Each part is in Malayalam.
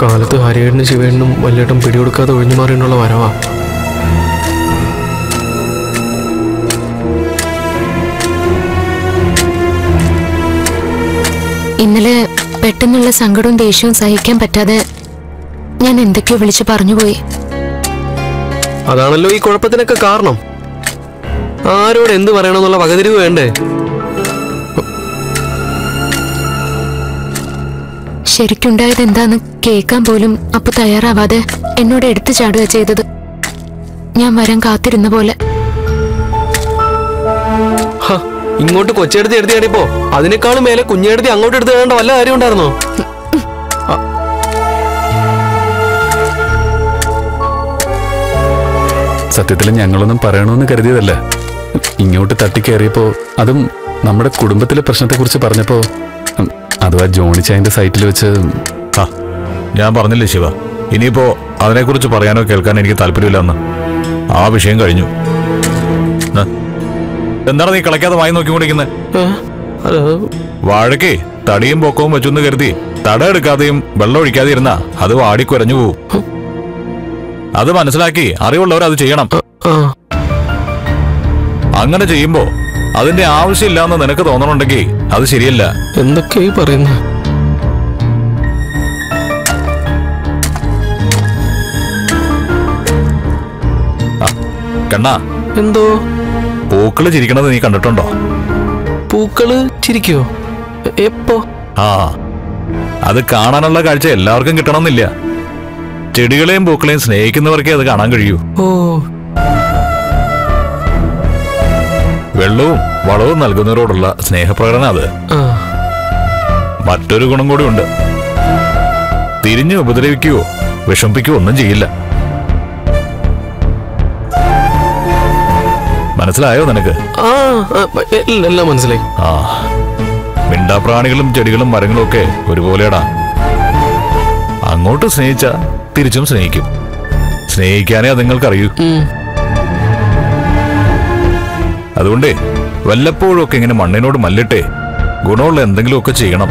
കാലത്ത് ഹരിയേട്ടനും ശിവേണ്ണനും വല്യേട്ടനും പിടികൊടുക്കാതെ ഒഴിഞ്ഞു മാറിയുള്ള വരവാ ഇന്നലെ പെട്ടെന്നുള്ള സങ്കടവും ദേഷ്യവും സഹിക്കാൻ പറ്റാതെ ഞാൻ എന്തൊക്കെയോ വിളിച്ചു പറഞ്ഞുപോയി അതാണല്ലോ ഈ കുഴപ്പത്തിനൊക്കെ കാരണം ആരോട് എന്ത് പറയണമെന്നുള്ള വകതിരിവ് വേണ്ടേ ശരിക്കുണ്ടായത് എന്താന്ന് കേൾക്കാൻ പോലും അപ്പൊ തയ്യാറാവാതെ എന്നോട് എടുത്തു ചാടുക ചെയ്തത് ഞാൻ വരാൻ കാത്തിരുന്ന പോലെ ഹ, ഇങ്ങോട്ട് കൊച്ചെടുത്ത് എടുത്ത് ചാടിയപ്പോ അതിനേക്കാളും മേലെ കുഞ്ഞെടുത്ത് അങ്ങോട്ട് എടുത്ത് വേണ്ട വല്ല കാര്യം ഉണ്ടായിരുന്നോ സത്യത്തിൽ ഞങ്ങളൊന്നും പറയണമെന്ന് കരുതിയതല്ല ഇങ്ങോട്ട് തട്ടിക്കയറിയപ്പോ അതും നമ്മുടെ കുടുംബത്തിലെ പ്രശ്നത്തെക്കുറിച്ച് പറഞ്ഞപ്പോ ഉം, അതും ആ ജോണിച്ചായന്റെ സൈറ്റിൽ വെച്ച് ആ ഞാൻ പറഞ്ഞില്ലേ ശിവ ഇനിയിപ്പോ അതിനെക്കുറിച്ച് പറയാനോ കേൾക്കാനോ എനിക്ക് താല്പര്യമില്ലെന്ന് ആ വിഷയം കഴിഞ്ഞു ന, എന്താണ് നീ കളയ്ക്കാതെ വായി നോക്കിക്കൊണ്ടിരിക്കുന്നത് ഏ? അത് വാഴക്കേ തടിയും പൊക്കവും വെച്ചൊന്ന് കരുതി തട എടുക്കാതെയും വെള്ളം ഒഴിക്കാതെ ഇരുന്നാ അത് വാടിക്കുരഞ്ഞു പോവും അത് മനസ്സിലാക്കി അറിവുള്ളവർ അത് ചെയ്യണം ആ അങ്ങനെ ചെയ്യുമ്പോ അതിന്റെ ആവശ്യമില്ലാന്ന് നിനക്ക് തോന്നണുണ്ടെങ്കിൽ അത് ശരിയല്ല എന്തൊക്കെയായി പറയുന്നത് കണ്ണാ എന്തോ പൂക്കള് ചിരിക്കണത് നീ കണ്ടിട്ടുണ്ടോ പൂക്കള് ചിരിക്കോ എ- എപ്പോ ആ അത് കാണാനുള്ള കാഴ്ച എല്ലാവർക്കും കിട്ടണമെന്നില്ല ചെടികളെയും പൂക്കളെയും സ്നേഹിക്കുന്നവർക്കേ അത് കാണാൻ കഴിയൂ ഓ വെള്ളവും വളവും നൽകുന്നവരോടുള്ള സ്നേഹപ്രകടനം അത് ആ മറ്റൊരു ഗുണം കൂടിയുണ്ട് തിരിഞ്ഞു ഉപദ്രവിക്കുകയോ വിഷമിപ്പിക്കുകയോ ഒന്നും ചെയ്യില്ല മനസ്സിലായോ നിനക്ക് ആ ആ, എ- എല്ലാം മനസ്സിലായി ആ മിണ്ടാപ്രാണികളും ചെടികളും മരങ്ങളും ഒക്കെ ഒരുപോലെയാടാ അങ്ങോട്ട് സ്നേഹിച്ച തിരിച്ചും സ്നേഹിക്കും സ്നേഹിക്കാനേ അത് നിങ്ങൾക്കറിയൂ ഉം. അതുകൊണ്ടേ വല്ലപ്പോഴും ഒക്കെ ഇങ്ങനെ മണ്ണിനോട് മല്ലിട്ടെ ഗുണമുള്ള എന്തെങ്കിലുമൊക്കെ ചെയ്യണം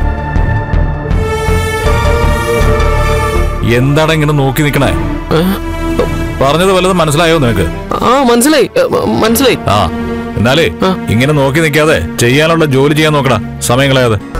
എന്താണ് ഇങ്ങനെ നോക്കി നിൽക്കണേ ഏ? പറഞ്ഞത് വല്ലതും മനസ്സിലായോ നിനക്ക് ആ മനസ്സിലായി എ, മ- മനസ്സിലായി ആ എന്നാലേ ആ. ഇങ്ങനെ നോക്കി നിൽക്കാതെ ചെയ്യാനുള്ള ജോലി ചെയ്യാൻ നോക്കടാ സമയം കളയാതെ